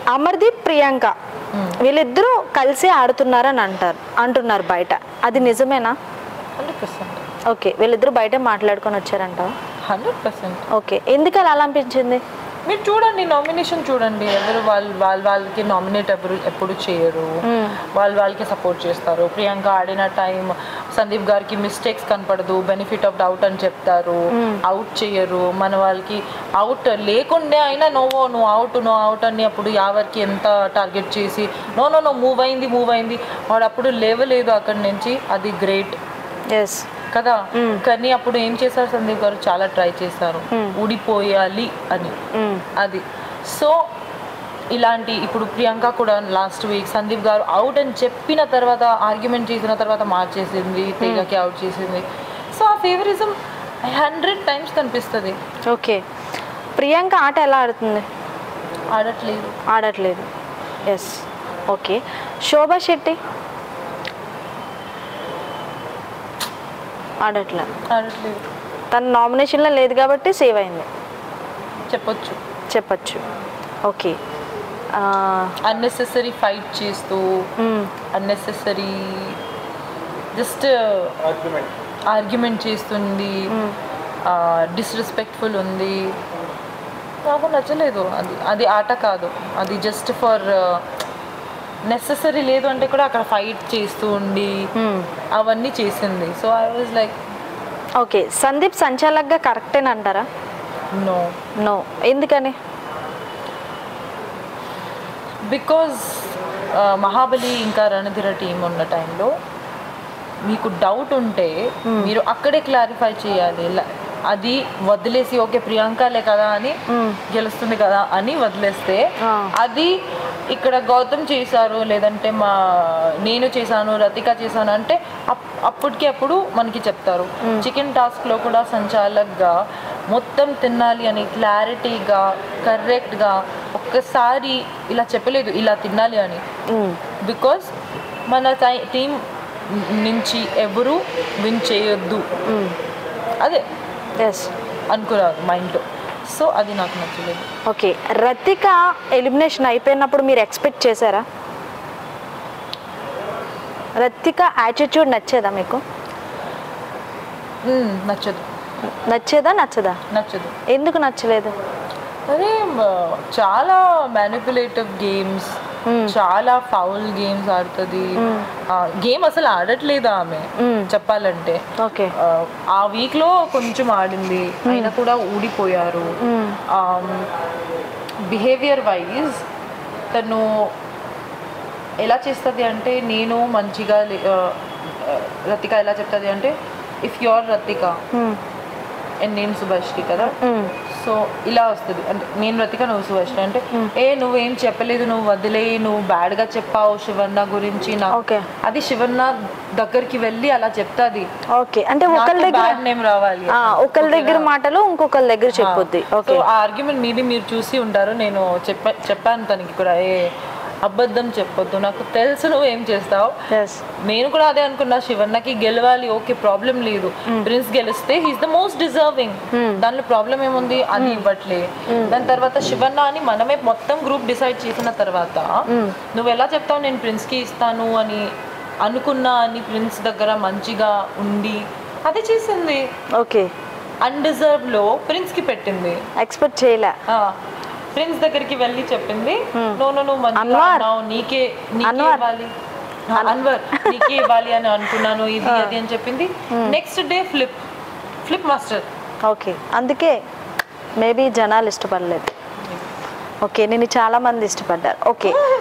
అమర్దీప్ ప్రియాంక వీళ్ళిద్దరూ కలిసి ఆడుతున్నారని అంటారు అంటున్నారు బయట అది నిజమేనా హండ్రెడ్ పర్సెంట్ ఓకే వీళ్ళిద్దరూ బయట మాట్లాడుకొని వచ్చారంట హండ్రెడ్ పర్సెంట్ ఓకే ఎందుకు అలా అలా అనిపించింది మీరు చూడండి నామినేషన్ చూడండి ఎవరు వాళ్ళు వాళ్ళ వాళ్ళకి నామినేట్ ఎవరు ఎప్పుడు చేయరు వాళ్ళు వాళ్ళకి సపోర్ట్ చేస్తారు ప్రియాంక ఆడిన టైం సందీప్ గారికి మిస్టేక్స్ కనపడదు బెనిఫిట్ ఆఫ్ డౌట్ అని చెప్తారు అవుట్ చేయరు మన వాళ్ళకి అవుట్ లేకుండే అయినా నోవో నువ్వు అవుట్ నువ్వు అవుట్ అని అప్పుడు యావర్కి ఎంత టార్గెట్ చేసి నో నో నో మూవ్ అయింది మూవ్ అయింది వాడు అప్పుడు లేవలేదు అక్కడి నుంచి అది గ్రేట్ ఎస్ కదా కానీ అప్పుడు ఏం చేశారు సందీప్ గారు చాలా ట్రై చేశారు ఊడిపోయాలి అని అది సో ఇలాంటి ఇప్పుడు ప్రియాంక కూడా లాస్ట్ వీక్ సందీప్ గారు అవుట్ అని చెప్పిన తర్వాత ఆర్గ్యుమెంట్ చేసిన తర్వాత మార్చేసింది తేగకి అవుట్ చేసింది సో ఆ ఫేవరిజం హండ్రెడ్ టైమ్స్ కనిపిస్తుంది ఓకే ప్రియాంక ఆట ఎలా ఆడుతుంది ఆడట్లేదు ఆడట్లేదు ఎస్ ఓకే శోభా శెట్టి ఆడట్లే ఆడట్లేదు తన నామినేషన్లో లేదు కాబట్టి సేవ్ అయింది చెప్పొచ్చు చెప్పచ్చు ఓకే అన్నెసెసరీ ఫైట్ చేస్తూ అన్నెసెసరీ జస్ట్ ఆర్గ్యుమెంట్ చేస్తుంది డిస్రెస్పెక్ట్ఫుల్ ఉంది నాకు నచ్చలేదు అది అది ఆట కాదు అది జస్ట్ ఫర్ నెససరీ లేదు అంటే కూడా అక్కడ ఫైట్ చేస్తూ ఉండి అవన్నీ చేసింది so I was like okay Sandeep సంచాలక్గా కరెక్టేనంటారా నో నో ఎందుకని బికాజ్ మహాబలి ఇంకా రణధీర టీం ఉన్న టైంలో మీకు డౌట్ ఉంటే మీరు అక్కడే క్లారిఫై చేయాలి ల- అది వదిలేసి ఓకే ప్రియాంకలే కదా అని గెలుస్తుంది కదా అని వదిలేస్తే ఆ. అది ఇక్కడ గౌతమ్ చేశారు లేదంటే మా నేను చేశాను రతిక చేశాను అంటే అప్- అప్పటికి అప్పుడు మనకి చెప్తారు చికెన్ టాస్క్లో కూడా సంచాలక్గా మొత్తం తినాలి అని క్లారిటీగా కరెక్ట్గా ఒక్కసారి ఇలా చెప్పలేదు ఇలా తినాలి అని బికాస్ మన టీం నుంచి ఎవరు విన్ చేయొద్దు అదే ఎస్ అనుకున్నారు మైండ్లో సో అది నాకు నచ్చలేదు ఓకే రతిక ఎలిమినేషన్ అయిపోయినప్పుడు మీరు ఎక్స్పెక్ట్ చేశారా రతిక యాటిట్యూడ్ నచ్చేదా మీకు మ్మ్, నచ్చదు నచ్చేదా నచ్చదా నచ్చదు ఎందుకు నచ్చలేదు అదే మ, చాలా మ్యానిపులేటివ్ గేమ్స్ చాలా ఫౌల్ గేమ్స్ ఆడుతుంది గేమ్ అసలు ఆడట్లేదు ఆమె చెప్పాలంటే ఓకే ఆ, ఆ వీక్ లో కొంచెం ఆడింది అయినా కూడా ఊడిపోయారు బిహేవియర్ వైజ్ తను ఎలా చేస్తుంది అంటే నేను మంచిగా లే- ఆ, ఆ, రతిక ఎలా చెప్తుంది అంటే ఇఫ్ యువర్ రతిక అండ్ నేను సుభాష్కి కదా సో ఇలా వస్తుంది అంటే నేను రతిక నువ్వు సుభాష్కి అంటే ఏ నువ్వేం చెప్పలేదు నువ్వు వదిలే నువ్వు బ్యాడ్గా చెప్పావు శివన్న గురించి నాకు Okay. అది శివన్న దగ్గరికి వెళ్ళి అలా చెప్తాది ఓకే అంటే ఒకళ్ళ దగ్గర బ్యాడ్ నేమ్ రావాలి ఆ, ఒకళ్ళ దగ్గర మాటలు ఇంకొకళ్ళ దగ్గర చెప్పొద్ది సో ఓకే ఆ ఆర్గ్యుమెంట్ మీది మీరు చూసి ఉంటారు నేను చెప్ప చెప్పాను తనకి కూడా ఏ అబద్ధం చెప్పొద్దు నాకు తెలుసు నువ్వు ఏం చేస్తావు ఎస్ నేను కూడా అదే అనుకున్నా శివన్నకి గెలవాలి ఓకే ప్రాబ్లం లేదు ప్రిన్స్ గెలిస్తే హీస్ ద మోస్ట్ డిజర్వింగ్ దానిలో ప్రాబ్లం ఏముంది అది ఇవ్వట్లే దాని తర్వాత శివన్న అని మనమే మొత్తం గ్రూప్ డిసైడ్ చేసిన తర్వాత నువ్వు ఎలా చెప్తావు నేను ప్రిన్స్ కి ఇస్తాను అని అనుకున్నా అని ప్రిన్స్ దగ్గర మంచిగా ఉండి అదే చేసింది ఓకే అన్డిజర్వ్ లో ప్రిన్స్ కి పెట్టింది ఎక్స్పెక్ట్ చేయలే ప్రిన్స్ దగ్గరికి వెళ్ళి చెప్పింది నో నో నువ్వు మంచిగా అన్వర్. అన్నావు నీకే నీకే అన్వర్. ఇవ్వాలి ఆ, అన్వర్ నీకే ఇవ్వాలి అని అనుకున్నాను ఇది అది అని చెప్పింది next day flip flip master okay అందుకే మేబీ జనాలు ఇష్టపడలేదు ఓకే నేను చాలా మంది ఇష్టపడ్డారు ఓకే